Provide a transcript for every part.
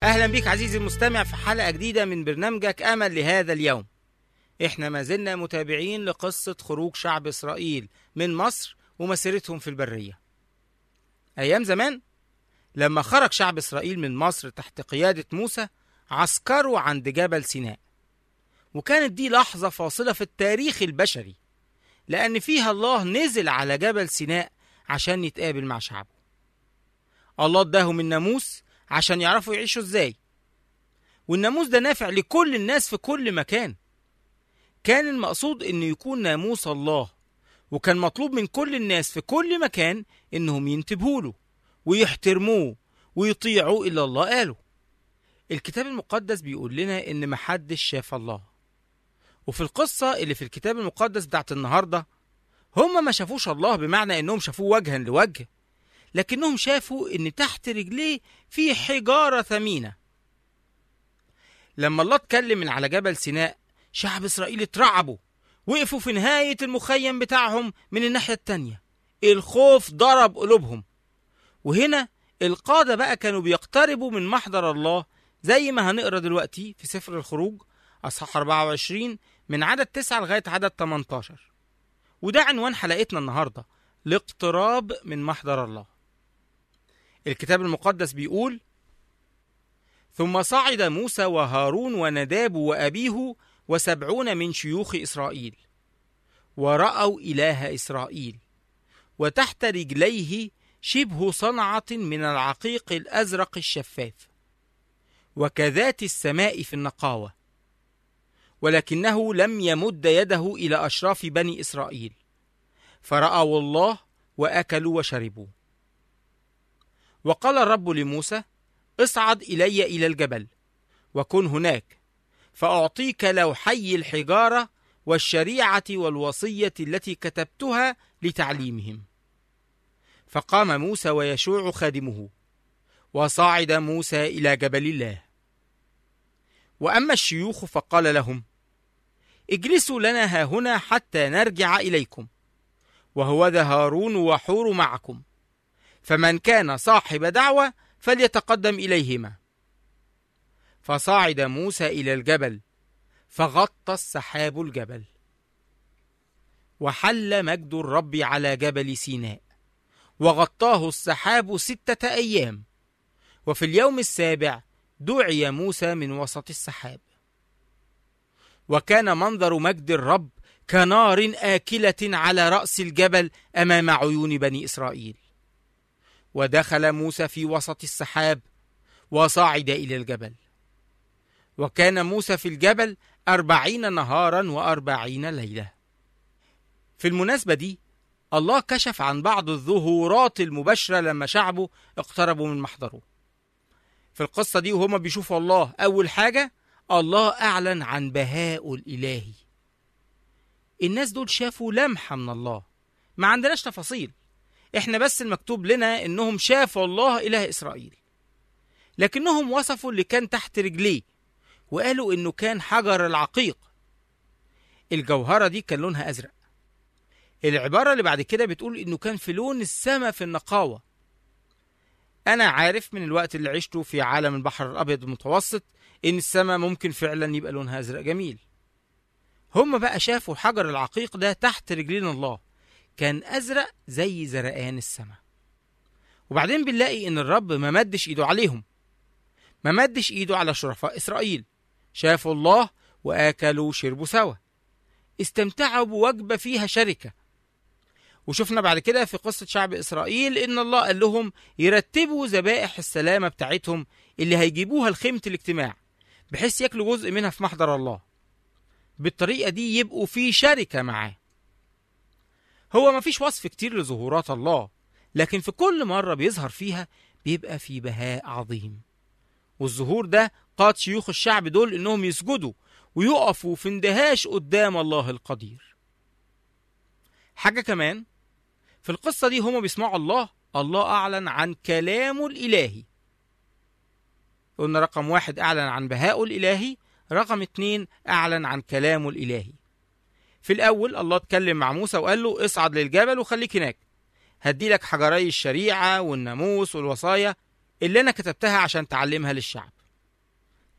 أهلا بك عزيزي المستمع في حلقة جديدة من برنامجك أمل لهذا اليوم إحنا ما زلنا متابعين لقصة خروج شعب إسرائيل من مصر ومسيرتهم في البرية أيام زمان لما خرج شعب إسرائيل من مصر تحت قيادة موسى عسكروا عند جبل سيناء وكانت دي لحظة فاصلة في التاريخ البشري لأن فيها الله نزل على جبل سيناء عشان يتقابل مع شعبه الله اداهم الناموس عشان يعرفوا يعيشوا ازاي والناموس ده نافع لكل الناس في كل مكان كان المقصود انه يكون ناموس الله وكان مطلوب من كل الناس في كل مكان انهم ينتبهوا له ويحترموه ويطيعوا اللي الله قاله الكتاب المقدس بيقول لنا ان محدش شاف الله وفي القصة اللي في الكتاب المقدس بتاعت النهاردة هم ما شافوش الله بمعنى انهم شافوه وجها لوجه لكنهم شافوا ان تحت رجليه في حجارة ثمينة لما الله اتكلم من على جبل سيناء شعب اسرائيل اترعبوا وقفوا في نهاية المخيم بتاعهم من الناحية التانية الخوف ضرب قلوبهم وهنا القادة بقى كانوا بيقتربوا من محضر الله زي ما هنقرا دلوقتي في سفر الخروج أصحاح 24 من عدد 9 لغاية عدد 18 وده عنوان حلقتنا النهاردة الاقتراب من محضر الله الكتاب المقدس بيقول ثم صعد موسى وهارون ونداب وأبيه وسبعون من شيوخ إسرائيل ورأوا إله إسرائيل وتحت رجليه شبه صنعة من العقيق الأزرق الشفاف وكذات السماء في النقاوة ولكنه لم يمد يده إلى أشراف بني إسرائيل فرأوا الله وأكلوا وشربوا وقال الرب لموسى اصعد إلي إلى الجبل وكن هناك فأعطيك لوحي الحجارة والشريعة والوصية التي كتبتها لتعليمهم فقام موسى ويشوع خادمه وصعد موسى إلى جبل الله وأما الشيوخ فقال لهم اجلسوا لنا ها هنا حتى نرجع إليكم وهو ذا هارون وحور معكم فمن كان صاحب دعوة فليتقدم إليهما فصعد موسى إلى الجبل فغطى السحاب الجبل وحل مجد الرب على جبل سيناء وغطاه السحاب ستة أيام وفي اليوم السابع دعي موسى من وسط السحاب وكان منظر مجد الرب كنار آكلة على رأس الجبل أمام عيون بني إسرائيل ودخل موسى في وسط السحاب وصعد إلى الجبل وكان موسى في الجبل أربعين نهارا وأربعين ليلة في المناسبة دي الله كشف عن بعض الظهورات المباشرة لما شعبه اقتربوا من محضره في القصة دي وهما بيشوفوا الله أول حاجة الله أعلن عن بهاء الإلهي الناس دول شافوا لمحة من الله ما عندناش تفاصيل احنا بس المكتوب لنا انهم شافوا الله اله اسرائيل لكنهم وصفوا اللي كان تحت رجليه وقالوا انه كان حجر العقيق الجوهرة دي كان لونها ازرق العبارة اللي بعد كده بتقول انه كان في لون السماء في النقاوة انا عارف من الوقت اللي عشته في عالم البحر الابيض المتوسط ان السماء ممكن فعلا يبقى لونها ازرق جميل هم بقى شافوا حجر العقيق ده تحت رجلين الله كان أزرق زي زرقان السماء وبعدين بنلاقي إن الرب ما مدش إيده عليهم ما مدش إيده على شرفاء إسرائيل شافوا الله وآكلوا وشربوا سوا استمتعوا بوجبة فيها شركة وشفنا بعد كده في قصة شعب إسرائيل إن الله قال لهم يرتبوا ذبائح السلامة بتاعتهم اللي هيجيبوها لخيمة الاجتماع بحيث ياكلوا جزء منها في محضر الله بالطريقة دي يبقوا في شركة معاه هو مفيش وصف كتير لظهورات الله لكن في كل مرة بيظهر فيها بيبقى في بهاء عظيم والظهور ده قاد شيوخ الشعب دول انهم يسجدوا ويقفوا في اندهاش قدام الله القدير حاجة كمان في القصة دي هما بيسمعوا الله الله أعلن عن كلامه الإلهي قلنا رقم واحد أعلن عن بهائه الإلهي رقم اتنين أعلن عن كلامه الإلهي في الأول الله اتكلم مع موسى وقال له اصعد للجبل وخليك هناك هدي لك حجري الشريعة والناموس والوصايا اللي أنا كتبتها عشان تعلمها للشعب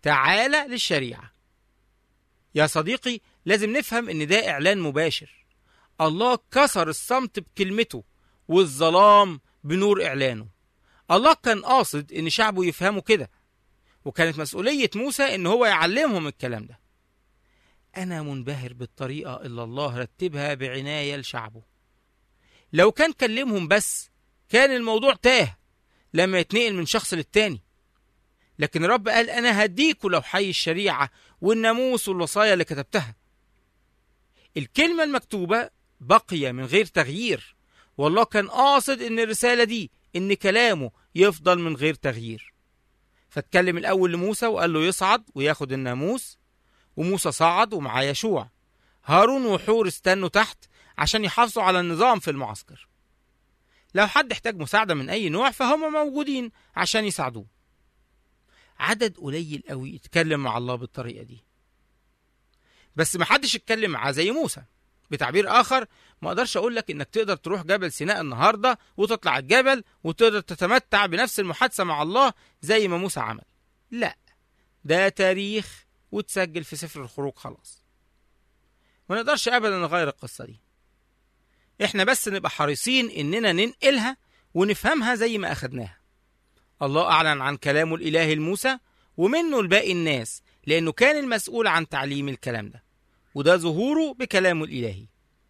تعالى للشريعة يا صديقي لازم نفهم ان ده اعلان مباشر الله كسر الصمت بكلمته والظلام بنور اعلانه الله كان قاصد ان شعبه يفهموا كده وكانت مسؤولية موسى ان هو يعلمهم الكلام ده انا منبهر بالطريقة اللي الله رتبها بعناية لشعبه لو كان كلمهم بس كان الموضوع تاه لما يتنقل من شخص للتاني لكن الرب قال انا هديكوا لو حي الشريعة والناموس والوصايا اللي كتبتها الكلمة المكتوبة بقي من غير تغيير والله كان قاصد ان الرسالة دي ان كلامه يفضل من غير تغيير فاتكلم الاول لموسى وقال له يصعد وياخد الناموس وموسى صعد ومعاه يشوع هارون وحور استنوا تحت عشان يحافظوا على النظام في المعسكر لو حد احتاج مساعدة من أي نوع فهم موجودين عشان يساعدوه عدد قليل قوي يتكلم مع الله بالطريقة دي بس محدش اتكلم معاه زي موسى بتعبير آخر ما أقدرش أقول لك إنك تقدر تروح جبل سيناء النهاردة وتطلع الجبل وتقدر تتمتع بنفس المحادثة مع الله زي ما موسى عمل لا ده تاريخ وتسجل في سفر الخروج خلاص ما نقدرش أبدا نغير القصة دي احنا بس نبقى حريصين اننا ننقلها ونفهمها زي ما اخدناها الله اعلن عن كلامه الالهي لموسى ومنه لباقي الناس لانه كان المسؤول عن تعليم الكلام ده وده ظهوره بكلامه الالهي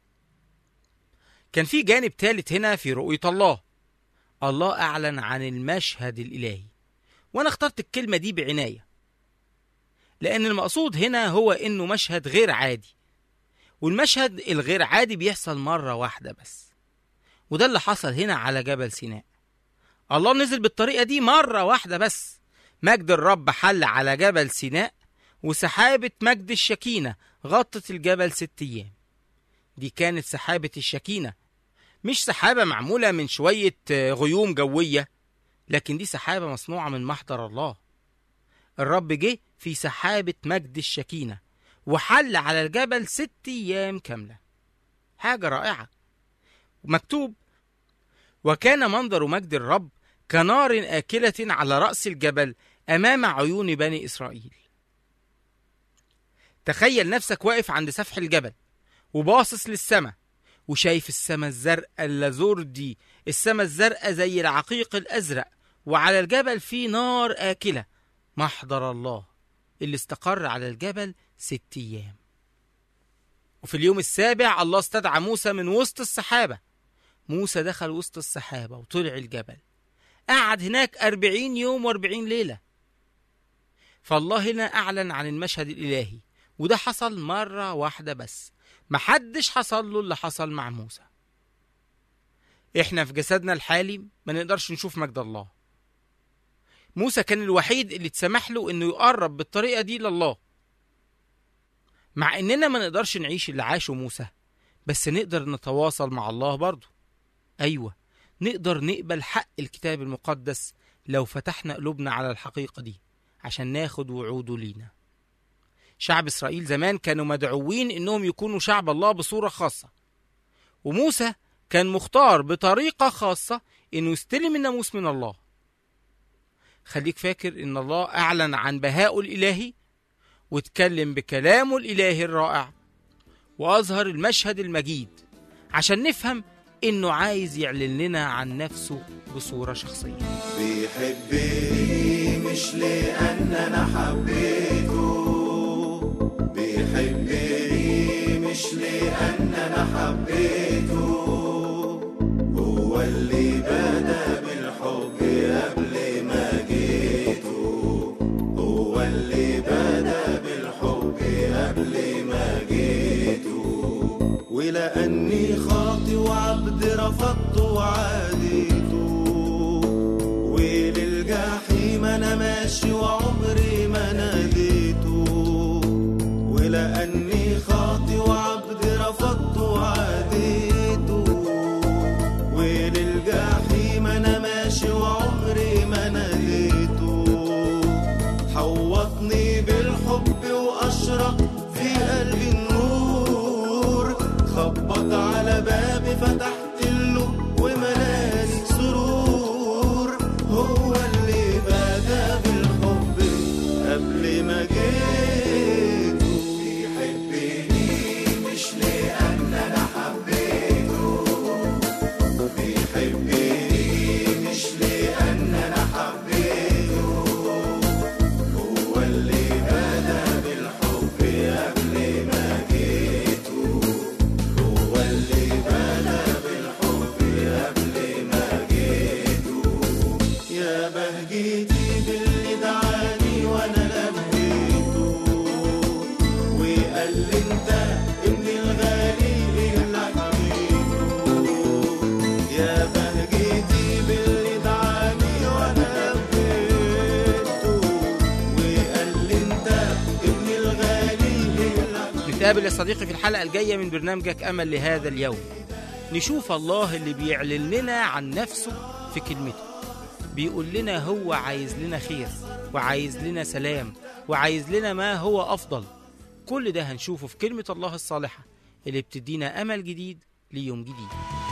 كان في جانب ثالث هنا في رؤية الله الله اعلن عن المشهد الالهي وانا اخترت الكلمة دي بعناية لان المقصود هنا هو انه مشهد غير عادي والمشهد الغير عادي بيحصل مرة واحدة بس وده اللي حصل هنا على جبل سيناء الله نزل بالطريقة دي مرة واحدة بس مجد الرب حل على جبل سيناء وسحابة مجد الشكينة غطت الجبل ست أيام دي كانت سحابة الشكينة مش سحابة معمولة من شوية غيوم جوية لكن دي سحابة مصنوعة من محضر الله الرب جه في سحابة مجد الشكينة وحل على الجبل ست أيام كاملة حاجة رائعة مكتوب وكان منظر مجد الرب كنار آكلة على رأس الجبل أمام عيون بني إسرائيل تخيل نفسك واقف عند سفح الجبل وباصص للسماء وشايف السماء الزرقاء اللازوردي السماء الزرقاء زي العقيق الأزرق وعلى الجبل في نار آكلة محضر الله اللي استقر على الجبل ست أيام وفي اليوم السابع الله استدعى موسى من وسط السحابة موسى دخل وسط السحابة وطلع الجبل قعد هناك أربعين يوم وأربعين ليلة فالله هنا أعلن عن المشهد الإلهي وده حصل مرة واحدة بس محدش حصل له اللي حصل مع موسى احنا في جسدنا الحالي ما نقدرش نشوف مجد الله موسى كان الوحيد اللي اتسمح له انه يقرب بالطريقة دي لله مع اننا ما نقدرش نعيش اللي عاشه موسى بس نقدر نتواصل مع الله برضه ايوه نقدر نقبل حق الكتاب المقدس لو فتحنا قلوبنا على الحقيقة دي عشان ناخد وعوده لينا شعب إسرائيل زمان كانوا مدعوين إنهم يكونوا شعب الله بصورة خاصة وموسى كان مختار بطريقة خاصة إنه يستلم الناموس من الله خليك فاكر إن الله أعلن عن بهائه الإلهي واتكلم بكلامه الإلهي الرائع وأظهر المشهد المجيد عشان نفهم إنه عايز يعلن لنا عن نفسه بصورة شخصية بيحبني مش لأن أنا حبيته بيحبني مش لأن أنا حبيته هو اللي بدا بالحب قبل ما جيته هو اللي بدا بالحب قبل ما جيته ولأني خاطي وعبد رفضته وعاديته وللجحيم أنا ماشي وعمري ما ناديته ولأني خاطي وعبد رفضته وعاديته وقال لي انت ابن الغالي اللي حبيته يا بهجتي باللي دعاني وانا لبيته وقال لي انت ابن الغالي اللي حبيته نتقابل يا صديقي في الحلقة الجاية من برنامجك أمل لهذا اليوم نشوف الله اللي بيعلن لنا عن نفسه في كلمته بيقول لنا هو عايز لنا خير وعايز لنا سلام وعايز لنا ما هو أفضل كل ده هنشوفه في كلمة الله الصالحة اللي بتدينا أمل جديد ليوم جديد